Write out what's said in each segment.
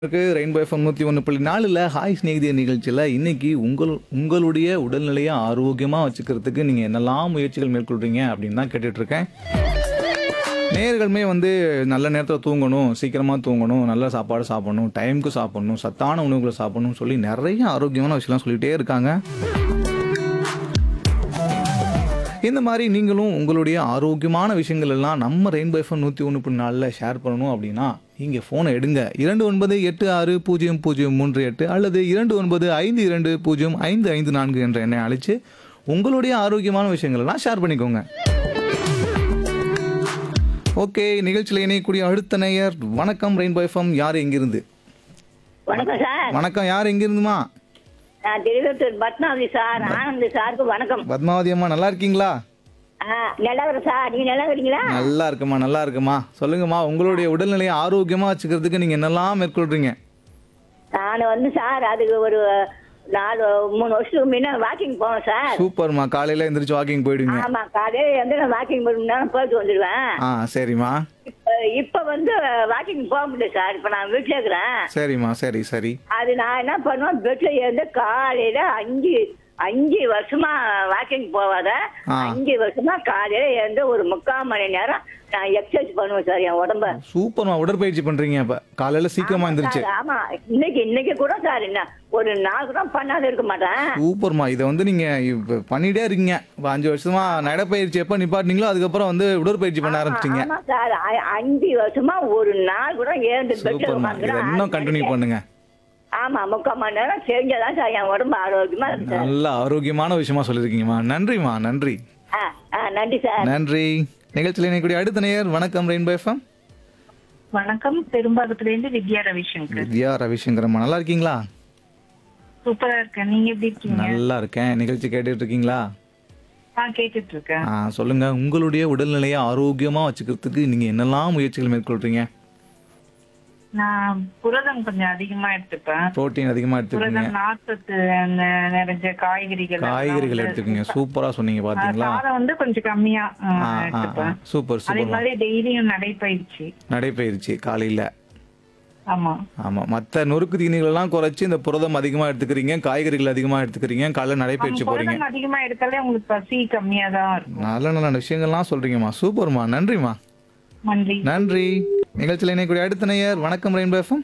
இருக்கு rainbow FM நூற்றி ஒன்று புள்ளி நாலில் ஹாய் ஸ்நேகிதிய நிகழ்ச்சியில் இன்னைக்கு உங்கள் உங்களுடைய உடல்நிலையை ஆரோக்கியமாக வச்சுக்கிறதுக்கு நீங்கள் என்னெல்லாம் முயற்சிகள் மேற்கொள்கிறீங்க அப்படின்னு தான் கேட்டுட்டு இருக்கேன் நேயர்களுமே வந்து நல்ல நேரத்தில் தூங்கணும் சீக்கிரமாக தூங்கணும் நல்ல சாப்பாடு சாப்பிடணும் டைமுக்கு சாப்பிடணும் சத்தான உணவுகளை சாப்பிடணும்னு சொல்லி நிறைய ஆரோக்கியமான விஷயம்லாம் சொல்லிகிட்டே இருக்காங்க இந்த மாதிரி நீங்களும் உங்களுடைய ஆரோக்கியமான விஷயங்கள் எல்லாம் நம்ம ரெயின்போ எஃப்எம் நூற்றி ஒன்று புள்ளி நாலில் ஷேர் பண்ணணும் அப்படின்னா நீங்கள் ஃபோனை எடுங்க இரண்டு ஒன்பது எட்டு ஆறு பூஜ்ஜியம் பூஜ்ஜியம் மூன்று எட்டு அல்லது இரண்டு ஒன்பது ஐந்து இரண்டு பூஜ்ஜியம் ஐந்து ஐந்து நான்கு என்ற எண்ணை அழைச்சு உங்களுடைய ஆரோக்கியமான விஷயங்கள் எல்லாம் ஷேர் பண்ணிக்கோங்க ஓகே நிகழ்ச்சியில் இணையக்கூடிய அடுத்த நேயர் வணக்கம் ரெயின்போ எஃப்எம் யார் எங்கிருந்து வணக்கம் சார் வணக்கம் யார் எங்கிருந்துமா நான் திருவத்தூர் பத்மாவதி சார் ஆனந்த் சாருக்கு வணக்கம் பத்மாவதி அம்மா நல்லா இருக்கீங்களா ஆ, நல்லா இருக்கிறேன் சார் நீங்க நல்லா இருக்கிறீங்களா நல்லா இருக்குமா நல்லா இருக்குமா சொல்லுங்கம்மா உங்களுடைய உடல்நிலையை ஆரோக்கியமா வச்சுக்கிறதுக்கு நீங்க என்னெல்லாம் மேற்கொள்றீங்க நான் வந்து சார் அதுக்கு ஒரு நாலு மூணு வருஷத்துக்கு முன்ன வாக்கிங் போவேன் சார் சூப்பர்மா காலையில எந்திரிச்சு வாக்கிங் போயிடுவீங்க ஆமா காலையில வந்து நான் வாக்கிங் போகணும்னா போயிட்டு வந்துடுவேன் ஆ சரிம்மா இப்ப- இப்ப வந்து வாக்கிங் போக முடியல சார் இப்ப நான் வீட்டுல இருக்கிறேன் சரிம்மா சரி சரி அது நான் என்ன பண்ணுவேன் பெட்ல இருந்து காலையில அஞ்சு அஞ்சு வருஷமா வாக்கிங் போவாத ஆ. அஞ்சு வருஷமா காலையில இருந்து ஒரு முக்கால் மணி நேரம் நான் எக்ஸசைஸ் பண்ணுவேன் சார் என் உடம்ப சூப்பர்மா உடற்பயிற்சி பண்றீங்க அப்ப காலையில சீக்கிரமா எந்திரிச்சு சார், ஆமா இன்னைக்கு இன்னைக்கு கூட சார் என்ன ஒரு நாள் கூட பண்ணாத இருக்க மாட்டேன் சூப்பர்மா இதை வந்து நீங்க இப்ப பண்ணிட்டே இருக்கீங்க இப்ப அஞ்சு வருஷமா நடைப்பயிற்சி எப்ப நிப்பாட்டினீங்களோ அதுக்கப்புறம் வந்து உடற்பயிற்சி பண்ண ஆரம்பிச்சிட்டீங்க ஆமா சார் அ- அஞ்சு வருஷமா ஒரு நாள் கூட ஏந்து பெட்ல சூப்பர்மா இதை இன்னும் கண்டினியூ பண்ணுங்க ஆமா முக்கால் மணி நேரம் செஞ்சதான் சார் என் உடம்பு ஆரோக்கியமா இருக்கு சார் நல்ல ஆரோக்கியமான விஷயமா சொல்லியிருக்கீங்கம்மா நன்றிம்மா நன்றி ஆ, ஆ, நன்றி சார் நன்றி நிகழ்ச்சியில் இணையக்கூடிய அடுத்த நேயர் வணக்கம் ரெயின்போ எஃப்எம் வணக்கம் பெரும்பாக்கத்துல இருந்து வித்யா ரவிசங்கர் வித்யா ரவிசங்கரம்மா நல்லா இருக்கீங்களா சூப்பரா இருக்கேன் நீங்க எப்படி இருக்கீங்க நல்லா இருக்கேன் நிகழ்ச்சி கேட்டுட்டு இருக்கீங்களா நான் கேட்டுட்டு இருக்கேன் ஆ, சொல்லுங்க உங்களுடைய உடல்நிலையை ஆரோக்கியமா வச்சுக்கிறதுக்கு நீங்க என்னெல்லாம் முயற்சிகள் மேற்கொள்றீங்க நான் புரதம் கொஞ்சம் அதிகமா எடுத்துப்பேன் புரோட்டீன் அதிகமா எடுத்துக்கீங்க புரதம் நார்ச்சத்து அந்த நிறைஞ்ச காய்கறிகள் காய்கறிகள் எடுத்துக்கீங்க சூப்பரா சொன்னீங்க பாத்தீங்களா சாதம் வந்து கொஞ்சம் கம்மியா ஆ, ஆ, ஆ, ஆ. எடுத்துப்பேன் சூப்பர் அதே சூப்பர் மாதிரி டெய்லியும் நடைப்பயிற்சி நடைபயிற்சி காலையில ஆமா ஆமா மத்த நொறுக்கு தீனிகள் எல்லாம் குறைச்சு இந்த புரதம் அதிகமா எடுத்துக்கிறீங்க காய்கறிகள் அதிகமா எடுத்துக்கிறீங்க காலைல நடைபயிற்சி போறீங்க புரதம் அதிகமா எடுத்தாலே உங்களுக்கு பசி கம்மியா தான் இருக்கும் நல்ல நல்ல விஷயங்கள்லாம் சொல்றீங்கம்மா சூப்பர்மா நன்றிம்மா நன்றி நன்றி நிகழ்ச்சியில் இணையக்கூடிய அடுத்த நேயர் வணக்கம் ரெயின்போ எஃப்எம்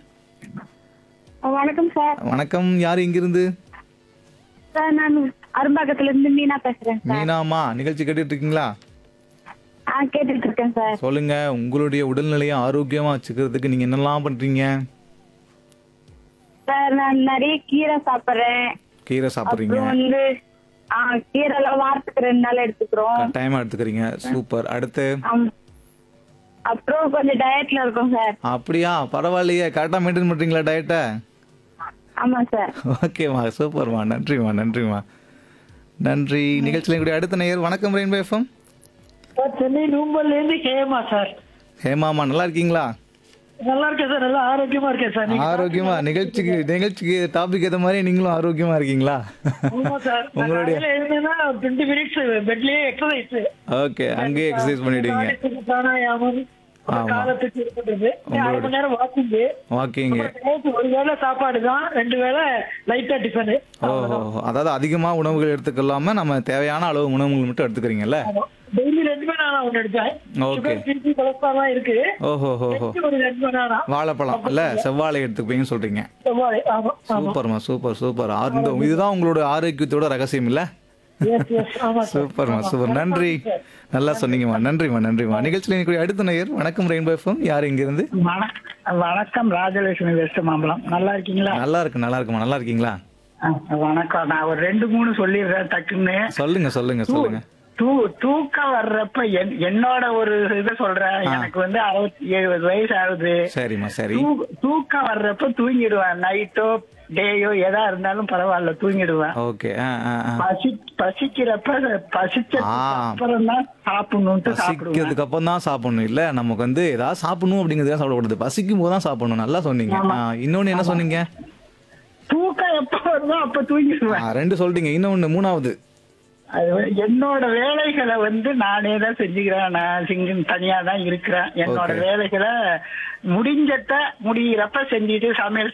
வணக்கம் சார் வணக்கம் யார் இங்கிருந்து சார் நான் அரும்பாக்கத்துல இருந்து மீனா பேசுறேன் சார் மீனாமா நிகழ்ச்சி கேட்டுட்டு இருக்கீங்களா ஆ கேட்டுட்டு இருக்கேன் சார் சொல்லுங்க உங்களுடைய உடல்நிலையை ஆரோக்கியமா வச்சுக்கிறதுக்கு நீங்க என்னெல்லாம் பண்றீங்க சார் நான் நிறைய கீரை சாப்பிடுறேன் கீரை சாப்பிடுறீங்க அப்புறம் வந்து ஆ கீரை எல்லாம் வாரத்துக்கு ரெண்டு நாள் எடுத்துக்கிறோம் கட்டாயமா எடுத்துக்கிறீங்க சூப்பர் அடுத்து ஆம். அப்புறம் கொஞ்சம் டயட்ல இருக்கோம் சார் அப்படியா பரவாயில்லையே கரெக்டா மெயின்டைன் பண்றீங்களா டயட்டை ஆமா சார் ஓகேம்மா சூப்பர்மா நன்றிம்மா நன்றிம்மா நன்றி நிகழ்ச்சியில் கூடிய அடுத்த நேயர் வணக்கம் ரெயின்போ எஃப்எம் சார் சென்னை நூம்பல்ல இருந்து கேமா சார் ஹேமாமா நல்லா இருக்கீங்களா நல்லா இருக்கேன் சார் நல்லா ஆரோக்கியமா இருக்கேன் சார் நீங்க ஆரோக்கியமா நிகழ்ச்சிக்கு நிகழ்ச்சிக்கு டாபிக் ஏற்ற மாதிரி நீங்களும் ஆரோக்கியமா இருக்கீங்களா ஆமா சார் நான் உங்களுடைய காலையில எழுந்தேன்னா டுவெண்ட்டி மினிட்ஸ் பெட்லயே எக்ஸசைஸ் ஓகே அங்கேயே எக்ஸசைஸ் பண்ணிடுவீங்க பிராணாயாமம் ஆமா. காலத்துக்கு இது பண்றது அரை மணி நேரம் வாக்கிங் வாக்கிங் ஒரு வேளை சாப்பாடு தான் ரெண்டு வேளை லைட்டா டிஃபனு ஓஹோ அதாவது அதிகமா உணவுகள் எடுத்துக்கலாம நம்ம தேவையான அளவு உணவுகள் மட்டும் எடுத்துக்கிறீங்கல்ல டெய்லி ரெண்டு மணி நேரம் ஒன்று எடுத்தேன் ஓகே சுகர் பிபி கொலஸ்ட்ரால் இருக்கு ஓஹோ ஹோஹோ ஒரு ரெண்டு மணி நேரம் வாழைப்பழம் இல்ல செவ்வாழை எடுத்துப்பீங்கன்னு சொல்றீங்க செவ்வாழை ஆமா ஆமா சூப்பர்மா சூப்பர் சூப்பர் இந்த இதுதான் உங்களோட ஆரோக்கியத்தோட ரகசியம் இல்ல எஸ் எஸ் ஆமா சார் சூப்பர்மா சூப்பர் நன்றி நல்லா சொன்னீங்கம்மா நன்றிம்மா நன்றிம்மா நிகழ்ச்சியில் இன்னைக்கு அடுத்த நேயர் வணக்கம் ரெயின்போ எஃப்எம் யார் இங்க இருந்து வணக்கம் வணக்கம் ராஜலட்சுமி வெஸ்ட் மாம்பலம் நல்லா இருக்கீங்களா நல்லா இருக்கு நல்லா இருக்குமா நல்லா இருக்கீங்களா ஆ, வணக்கம் நான் ஒரு ரெண்டு மூணு சொல்லிடுறேன் டக்குன்னு சொல்லுங்க சொல்லுங்க சொல்லுங்க தூ தூக்கம் வர்றப்ப என்- என்னோட ஒரு இதை சொல்றேன் எனக்கு வந்து அறுபத்தி எழுபது வயசு ஆகுது சரிம்மா சரி தூ- தூக்கம் வர்றப்ப தூங்கிடுவேன் நைட்டோ டேயோ எதா இருந்தாலும் பரவாயில்ல தூங்கிடுவேன் ஓகே ஆ ஆ ஆ பசி பசிக்கிறப்ப பசிச்சதுக்கு ஆ. அப்புறம் தான் சாப்பிடணும்ட்டு சாப்பிடுவேன் பசிக்கிறதுக்கு அப்புறம் தான் சாப்பிடணும் இல்ல நமக்கு வந்து ஏதாவது சாப்பிடணும் அப்படிங்கிறதுக்காக சாப்பிடக்கூடாது பசிக்கும் போது தான் சாப்பிடணும் நல்லா சொன்னீங்க ஆ, இன்னொன்னு என்ன சொன்னீங்க தூக்கம் எப்ப வருதோ அப்ப தூங்கிடுவேன் ஆ, ரெண்டு சொல்லிட்டீங்க இன்னொன்னு மூணாவது அது வந்து என்னோட வேலைகளை வந்து நானே தான் செஞ்சுக்கிறேன் நான் சிங்கம் தனியா தான் இருக்கிறேன் என்னோட Okay. வேலைகளை முடிஞ்சத முடியிறப்ப செஞ்சுட்டு சமையல்